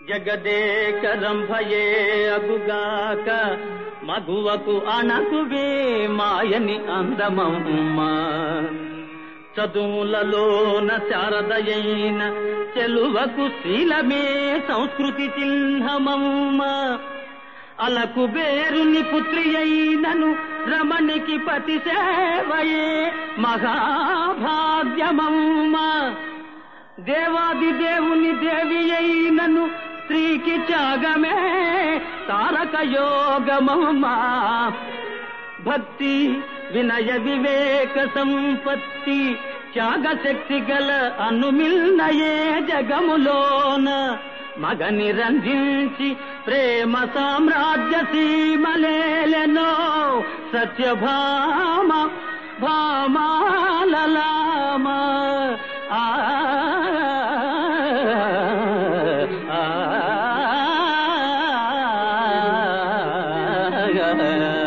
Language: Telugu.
జగదేకరంభయే అగుగాక మగువకు అణకువే మాయని అందమమ్మ చదువులలోన శారదయైన చెలువకు శీలమే సంస్కృతి చిహ్నమమ్మ అలకు బేరుని పుత్రి అయినను రమణికి పతి సేవయే మహాభాగ్యమమ్మ దేవాది దేవుని దేవి అయినను స్త్రీకి త్యాగమే తారక యోగమమ్మా భక్తి వినయ వివేక సంపత్తి త్యాగ శక్తి గల అనుమిల్నయే జగములోన మగని రంజించి ప్రేమ సామ్రాజ్య సీమలేలెనో సత్యభామ భామాలలామ ఆ ఆ